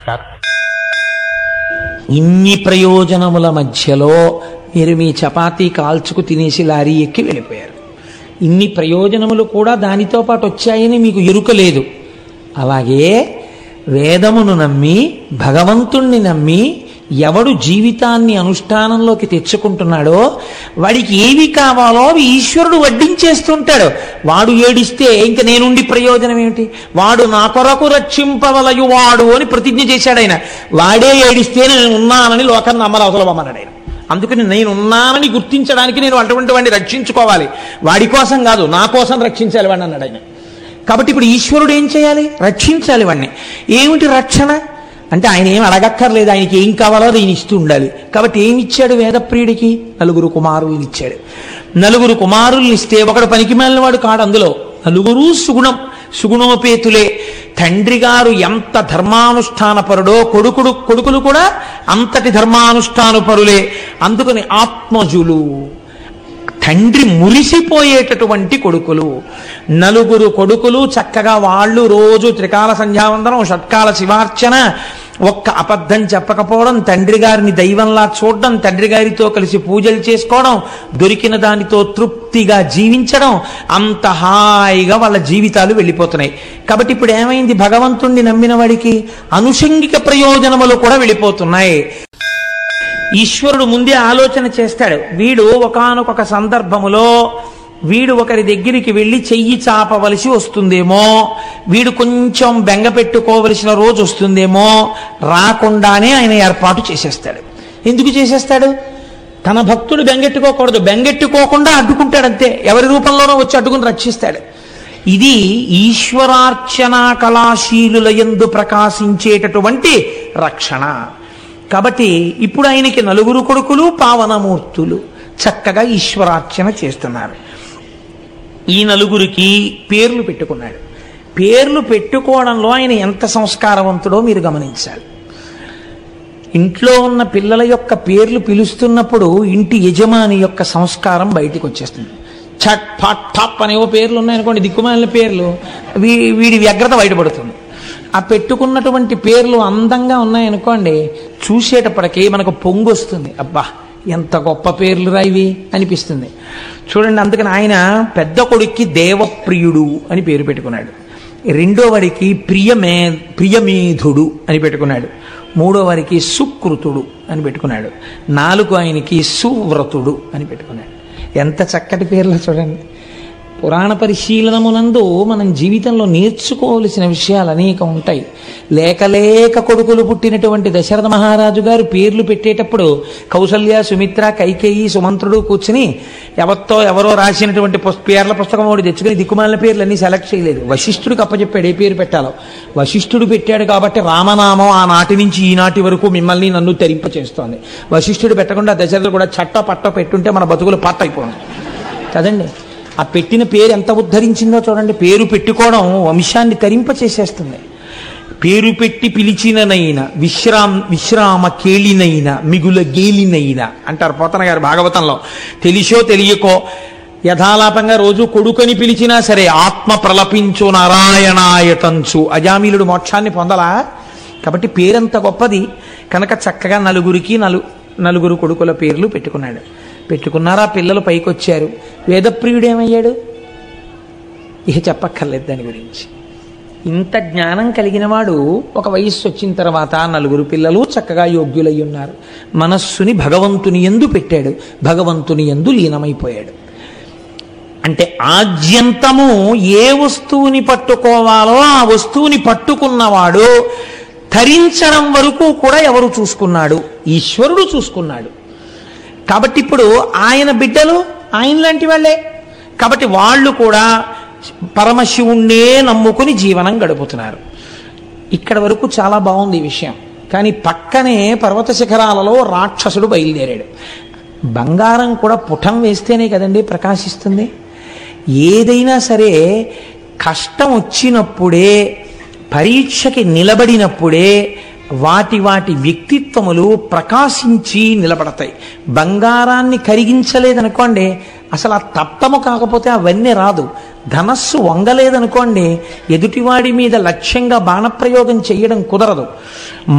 sir ఇన్ని ప్రయోజనముల మధ్యలో మీరు మీ చపాతీ కాల్చుకు తినేసి లారీ ఎక్కి వెళ్ళిపోయారు ఇన్ని ప్రయోజనములు కూడా దానితో పాటు వచ్చాయని మీకు ఎరుక లేదు అలాగే వేదమును నమ్మి భగవంతుణ్ణి నమ్మి ఎవడు జీవితాన్ని అనుష్ఠానంలోకి తెచ్చుకుంటున్నాడో వాడికి ఏవి కావాలో అవి ఈశ్వరుడు వడ్డించేస్తుంటాడు వాడు ఏడిస్తే ఇంక నేనుండి ప్రయోజనం ఏమిటి వాడు నా కొరకు రక్షింపవలయు వాడు అని ప్రతిజ్ఞ చేశాడు ఆయన వాడే ఏడిస్తే నేను ఉన్నానని లోకాన్ని నమ్మలు అవతలమన్నాడు ఆయన అందుకని నేను ఉన్నానని గుర్తించడానికి నేను అటువంటి వాడిని రక్షించుకోవాలి వాడి కోసం కాదు నా కోసం రక్షించాలి వాడిని అన్నాడు ఆయన కాబట్టి ఇప్పుడు ఈశ్వరుడు ఏం చేయాలి రక్షించాలి వాడిని ఏమిటి రక్షణ అంటే ఆయన ఏం అడగక్కర్లేదు ఆయనకి ఏం కావాలో అది ఈయన ఇస్తూ ఉండాలి కాబట్టి ఏమి ఇచ్చాడు వేదప్రియుడికి నలుగురు కుమారుల్ని ఇచ్చాడు నలుగురు కుమారుల్ని ఇస్తే ఒకడు పనికి వాడు కాడు అందులో నలుగురు సుగుణం సుగుణోపేతులే తండ్రి గారు ఎంత ధర్మానుష్ఠానపరుడో కొడుకుడు కొడుకులు కూడా అంతటి ధర్మానుష్ఠానపరులే అందుకని ఆత్మజులు తండ్రి మురిసిపోయేటటువంటి కొడుకులు నలుగురు కొడుకులు చక్కగా వాళ్ళు రోజు త్రికాల సంధ్యావందనం షట్కాల శివార్చన ఒక్క అబద్ధం చెప్పకపోవడం తండ్రి గారిని దైవంలా చూడడం తండ్రి గారితో కలిసి పూజలు చేసుకోవడం దొరికిన దానితో తృప్తిగా జీవించడం అంత హాయిగా వాళ్ళ జీవితాలు వెళ్ళిపోతున్నాయి కాబట్టి ఇప్పుడు ఏమైంది భగవంతుణ్ణి నమ్మిన వాడికి అనుషంగిక ప్రయోజనములు కూడా వెళ్ళిపోతున్నాయి ఈశ్వరుడు ముందే ఆలోచన చేస్తాడు వీడు ఒకానొక సందర్భములో వీడు ఒకరి దగ్గరికి వెళ్ళి చెయ్యి చాపవలసి వస్తుందేమో వీడు కొంచెం బెంగ పెట్టుకోవలసిన రోజు వస్తుందేమో రాకుండానే ఆయన ఏర్పాటు చేసేస్తాడు ఎందుకు చేసేస్తాడు తన భక్తుడు బెంగెట్టుకోకూడదు బెంగెట్టుకోకుండా అడ్డుకుంటాడు అంతే ఎవరి రూపంలోనో వచ్చి అడ్డుకుని రక్షిస్తాడు ఇది ఈశ్వరార్చనా కళాశీలుల యందు ప్రకాశించేటటువంటి రక్షణ కాబట్టి ఇప్పుడు ఆయనకి నలుగురు కొడుకులు పావనమూర్తులు చక్కగా ఈశ్వరార్చన చేస్తున్నారు ఈ నలుగురికి పేర్లు పెట్టుకున్నాడు పేర్లు పెట్టుకోవడంలో ఆయన ఎంత సంస్కారవంతుడో మీరు గమనించాలి ఇంట్లో ఉన్న పిల్లల యొక్క పేర్లు పిలుస్తున్నప్పుడు ఇంటి యజమాని యొక్క సంస్కారం బయటికి వచ్చేస్తుంది చట్ ఫట్ ఠప్ అనేవో పేర్లు ఉన్నాయనుకోండి దిక్కుమాలిన పేర్లు వీ వీడి వ్యగ్రత బయటపడుతుంది ఆ పెట్టుకున్నటువంటి పేర్లు అందంగా ఉన్నాయనుకోండి చూసేటప్పటికి మనకు పొంగు వస్తుంది అబ్బా ఎంత గొప్ప పేర్లు రా ఇవి అనిపిస్తుంది చూడండి అందుకని ఆయన పెద్ద కొడుక్కి దేవప్రియుడు అని పేరు పెట్టుకున్నాడు రెండో వాడికి ప్రియమే ప్రియమేధుడు అని పెట్టుకున్నాడు మూడో వారికి సుకృతుడు అని పెట్టుకున్నాడు నాలుగు ఆయనకి సువ్రతుడు అని పెట్టుకున్నాడు ఎంత చక్కటి పేర్లు చూడండి పురాణ పరిశీలనమునందు మనం జీవితంలో నేర్చుకోవలసిన విషయాలు అనేక ఉంటాయి లేక లేక కొడుకులు పుట్టినటువంటి దశరథ మహారాజు గారు పేర్లు పెట్టేటప్పుడు కౌసల్య సుమిత్ర కైకేయి సుమంత్రుడు కూర్చుని ఎవరితో ఎవరో రాసినటువంటి పుస్- పేర్ల పుస్తకం ఒకటి తెచ్చుకుని దిక్కుమాలిన పేర్లు అన్ని సెలెక్ట్ చేయలేదు వశిష్ఠుడికి అప్పచెప్పాడు ఏ పేరు పెట్టాలో వశిష్ఠుడు పెట్టాడు కాబట్టి రామనామం ఆ నాటి నుంచి ఈనాటి వరకు మిమ్మల్ని నన్ను తరింప చేస్తోంది వశిష్ఠుడు పెట్టకుండా దశరథుడు కూడా చట్ట పట్ట పెట్టుంటే మన బతుకులు పట్ట అయిపోయింది కదండి ఆ పెట్టిన పేరు ఎంత ఉద్ధరించిందో చూడండి పేరు పెట్టుకోవడం వంశాన్ని తరింప చేసేస్తుంది పేరు పెట్టి పిలిచిననైన విశ్రామ్ విశ్రామ కేళినైన మిగుల గేలినైన అంటారు పోతన గారు భాగవతంలో తెలిసో తెలియకో యథాలాపంగా రోజు కొడుకని పిలిచినా సరే ఆత్మ ప్రలపించు నారాయణాయతంచు అజామీలుడు మోక్షాన్ని పొందలా కాబట్టి పేరంత గొప్పది కనుక చక్కగా నలుగురికి నలు నలుగురు కొడుకుల పేర్లు పెట్టుకున్నాడు పెట్టుకున్నారా పిల్లలు పైకొచ్చారు వేదప్రియుడు ఏమయ్యాడు ఇక చెప్పక్కర్లేదు దాని గురించి ఇంత జ్ఞానం కలిగిన వాడు ఒక వయస్సు వచ్చిన తర్వాత నలుగురు పిల్లలు చక్కగా యోగ్యులై ఉన్నారు మనస్సుని భగవంతుని ఎందు పెట్టాడు భగవంతుని ఎందు లీనమైపోయాడు అంటే ఆద్యంతము ఏ వస్తువుని పట్టుకోవాలో ఆ వస్తువుని పట్టుకున్నవాడు ధరించడం వరకు కూడా ఎవరు చూసుకున్నాడు ఈశ్వరుడు చూసుకున్నాడు కాబట్టి ఇప్పుడు ఆయన బిడ్డలు ఆయన లాంటి వాళ్ళే కాబట్టి వాళ్ళు కూడా పరమశివుణ్ణే నమ్ముకుని జీవనం గడుపుతున్నారు ఇక్కడ వరకు చాలా బాగుంది ఈ విషయం కానీ పక్కనే పర్వత శిఖరాలలో రాక్షసుడు బయలుదేరాడు బంగారం కూడా పుటం వేస్తేనే కదండి ప్రకాశిస్తుంది ఏదైనా సరే కష్టం వచ్చినప్పుడే పరీక్షకి నిలబడినప్పుడే వాటి వాటి వ్యక్తిత్వములు ప్రకాశించి నిలబడతాయి బంగారాన్ని కరిగించలేదనుకోండి అసలు ఆ తప్తము కాకపోతే అవన్నీ రాదు ధనస్సు వంగలేదనుకోండి ఎదుటివాడి మీద లక్ష్యంగా బాణప్రయోగం చేయడం కుదరదు